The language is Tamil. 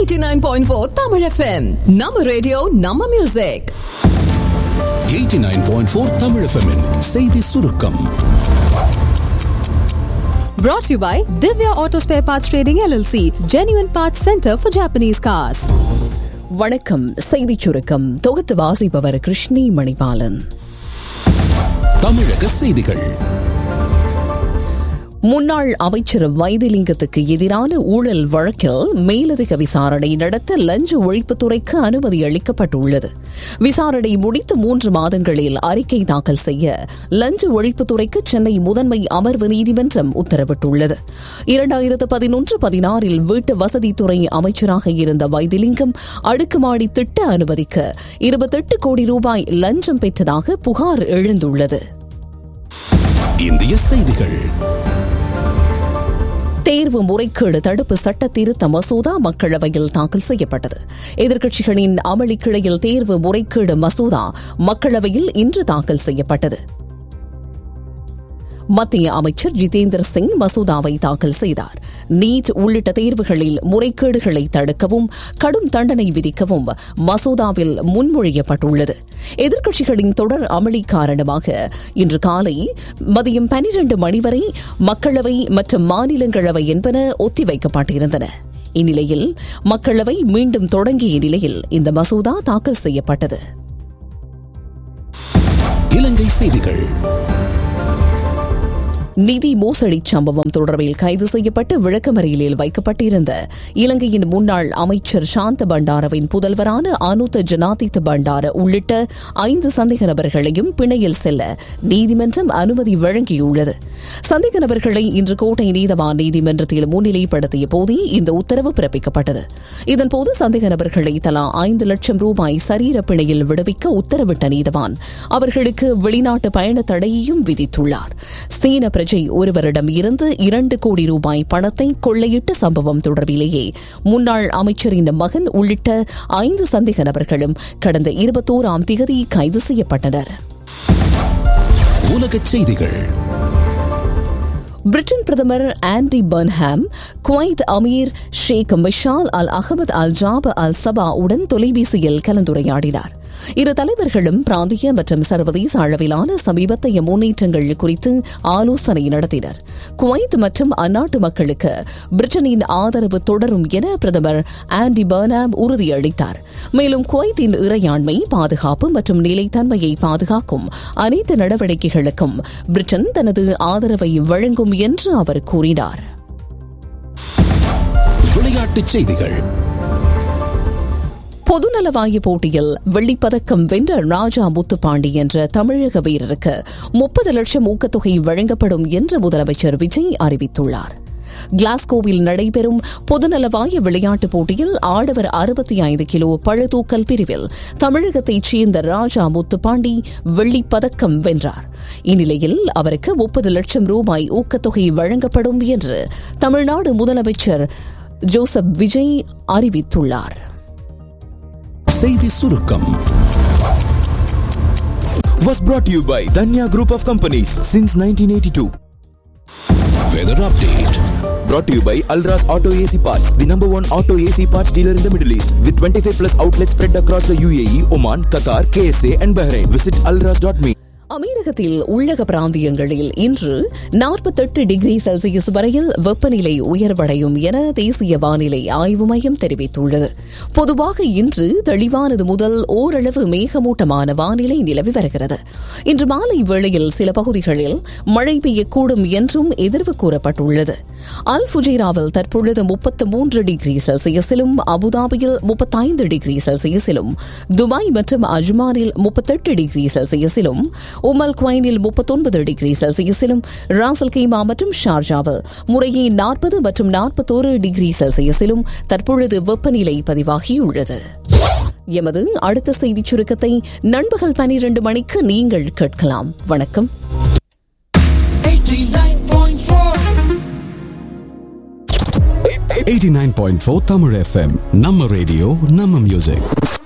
89.4 Tamil FM நம்ம ரேடியோ நம்ம மியூசிக் 89.4 தமிழ் FM -இன் செய்தி சுருக்கம் Brought to you by Divya Auto Spare Parts Trading LLC, Genuine Parts Center for Japanese Cars. வணக்கம் செய்திச் சுருக்கம் தொகுத்து வாசிப்பவர் கிருஷ்ணி மணிபாலன் தமிழக செய்திகள் முன்னாள் அமைச்சர் வைத்திலிங்கத்துக்கு எதிரான ஊழல் வழக்கில் மேலதிக விசாரணை நடத்த லஞ்ச ஒழிப்புத்துறைக்கு அனுமதி அளிக்கப்பட்டுள்ளது விசாரணை முடித்து மூன்று மாதங்களில் அறிக்கை தாக்கல் செய்ய லஞ்ச ஒழிப்புத்துறைக்கு சென்னை முதன்மை அமர்வு நீதிமன்றம் உத்தரவிட்டுள்ளது இரண்டாயிரத்து பதினொன்று பதினாறில் வீட்டு வசதித்துறை அமைச்சராக இருந்த வைத்திலிங்கம் அடுக்குமாடி திட்ட அனுமதிக்க இருபத்தெட்டு கோடி ரூபாய் லஞ்சம் பெற்றதாக புகார் எழுந்துள்ளது இந்திய செய்திகள் தேர்வு முறைகேடு தடுப்பு சட்ட திருத்த மசோதா மக்களவையில் தாக்கல் செய்யப்பட்டது எதிர்க்கட்சிகளின் அமளி கிளையில் தேர்வு முறைகேடு மசோதா மக்களவையில் இன்று தாக்கல் செய்யப்பட்டது மத்திய அமைச்சர் ஜிதேந்திர சிங் மசோதாவை தாக்கல் செய்தார் நீட் உள்ளிட்ட தேர்வுகளில் முறைகேடுகளை தடுக்கவும் கடும் தண்டனை விதிக்கவும் மசோதாவில் முன்மொழியப்பட்டுள்ளது எதிர்க்கட்சிகளின் தொடர் அமளி காரணமாக இன்று காலை மதியம் பனிரண்டு மணி வரை மக்களவை மற்றும் மாநிலங்களவை என்பன ஒத்திவைக்கப்பட்டிருந்தன இந்நிலையில் மக்களவை மீண்டும் தொடங்கிய நிலையில் இந்த மசோதா தாக்கல் செய்யப்பட்டது இலங்கை செய்திகள் நிதி மோசடி சம்பவம் தொடர்பில் கைது செய்யப்பட்டு விளக்கமறியலில் வைக்கப்பட்டிருந்த இலங்கையின் முன்னாள் அமைச்சர் சாந்த பண்டாரவின் புதல்வரான அனுத்த ஜனாதித்த பண்டார உள்ளிட்ட ஐந்து சந்தேக நபர்களையும் பிணையில் செல்ல நீதிமன்றம் அனுமதி வழங்கியுள்ளது சந்தேக நபர்களை இன்று கோட்டை நீதவான் நீதிமன்றத்தில் முன்னிலைப்படுத்திய போதே இந்த உத்தரவு பிறப்பிக்கப்பட்டது இதன்போது சந்தேக நபர்களை தலா ஐந்து லட்சம் ரூபாய் சரீர பிணையில் விடுவிக்க உத்தரவிட்ட நீதவான் அவர்களுக்கு வெளிநாட்டு பயண தடையையும் விதித்துள்ளார் சீன பிரஜை ஒருவரிடம் இருந்து இரண்டு கோடி ரூபாய் பணத்தை கொள்ளையிட்ட சம்பவம் தொடர்பிலேயே முன்னாள் அமைச்சரின் மகன் உள்ளிட்ட ஐந்து சந்தேக நபர்களும் கடந்த இருபத்தோராம் திகதி கைது செய்யப்பட்டனர் உலகச் செய்திகள் பிரிட்டன் பிரதமர் Andy Burnham Kuwait Emir Sheikh Mishal Al Ahmad Al Jaber Al Sabah உடன் தொலைபேசியில் கலந்துரையாடினார் இரு தலைவர்களும் பிராந்திய மற்றும் சர்வதேச அளவிலான சமீபத்தைய முன்னேற்றங்கள் குறித்து ஆலோசனை நடத்தினர் குவைத் மற்றும் அந்நாட்டு மக்களுக்கு பிரிட்டனின் ஆதரவு தொடரும் என பிரதமர் ஆண்டி பர்னாம் உறுதியளித்தார் மேலும் குவைத்தின் இறையாண்மை பாதுகாப்பு மற்றும் நிலைத்தன்மையை பாதுகாக்கும் அனைத்து நடவடிக்கைகளுக்கும் பிரிட்டன் தனது ஆதரவை வழங்கும் என்று அவர் கூறினார் விளையாட்டுச் செய்திகள் பொதுநலவாய போட்டியில் வெள்ளிப்பதக்கம் வென்ற ராஜா முத்துப்பாண்டி என்ற தமிழக வீரருக்கு முப்பது லட்சம் ஊக்கத்தொகை வழங்கப்படும் என்று முதலமைச்சர் விஜய் அறிவித்துள்ளார் கிளாஸ்கோவில் நடைபெறும் பொதுநலவாய விளையாட்டுப் போட்டியில் ஆடவர் அறுபத்தி ஐந்து கிலோ பழுதூக்கல் பிரிவில் தமிழகத்தைச் சேர்ந்த ராஜா முத்துப்பாண்டி வெள்ளிப்பதக்கம் வென்றார் இந்நிலையில் அவருக்கு முப்பது லட்சம் ரூபாய் ஊக்கத்தொகை வழங்கப்படும் என்று தமிழ்நாடு முதலமைச்சர் ஜோசப் விஜய் அறிவித்துள்ளார் செய்தி சுருக்கம் was brought to you by Danya Group of Companies since 1982. Weather update Brought to you by Alras Auto AC Parts, the number one auto AC parts dealer in the Middle East, with 25 plus outlets spread across the UAE, Oman, Qatar, KSA, and Bahrain. Visit alras.me. அமீரகத்தில் உள்ளக பிராந்தியங்களில் இன்று நாற்பத்தெட்டு டிகிரி செல்சியஸ் வரையில் வெப்பநிலை உயர்வடையும் என தேசிய வானிலை ஆய்வு மையம் தெரிவித்துள்ளது பொதுவாக இன்று தெளிவானது முதல் ஓரளவு மேகமூட்டமான வானிலை நிலவி வருகிறது இன்று மாலை வேளையில் சில பகுதிகளில் மழை பெய்யக்கூடும் என்றும் எதிர்வு கூறப்பட்டுள்ளது அல் ஃபுஜைராவில் தற்பொழுது முப்பத்து மூன்று டிகிரி செல்சியஸிலும் அபுதாபியில் முப்பத்தைந்து டிகிரி செல்சியஸிலும் துபாய் மற்றும் அஜ்மானில் முப்பத்தெட்டு டிகிரி செல்சியஸிலும் உமல் குவைனில் முப்பத்தொன்பது டிகிரி செல்சியஸிலும் ராசல் கைமா மற்றும் ஷார்ஜாவில் முறையே நாற்பது மற்றும் நாற்பத்தோரு டிகிரி செல்சியஸிலும் தற்பொழுது வெப்பநிலை பதிவாகியுள்ளது எமது அடுத்த செய்திச் சுருக்கத்தை நண்பகல் பனிரெண்டு மணிக்கு நீங்கள் கேட்கலாம் வணக்கம் 89.4 தமிழ் FM நம்ம ரேடியோ நம்ம மியூசிக்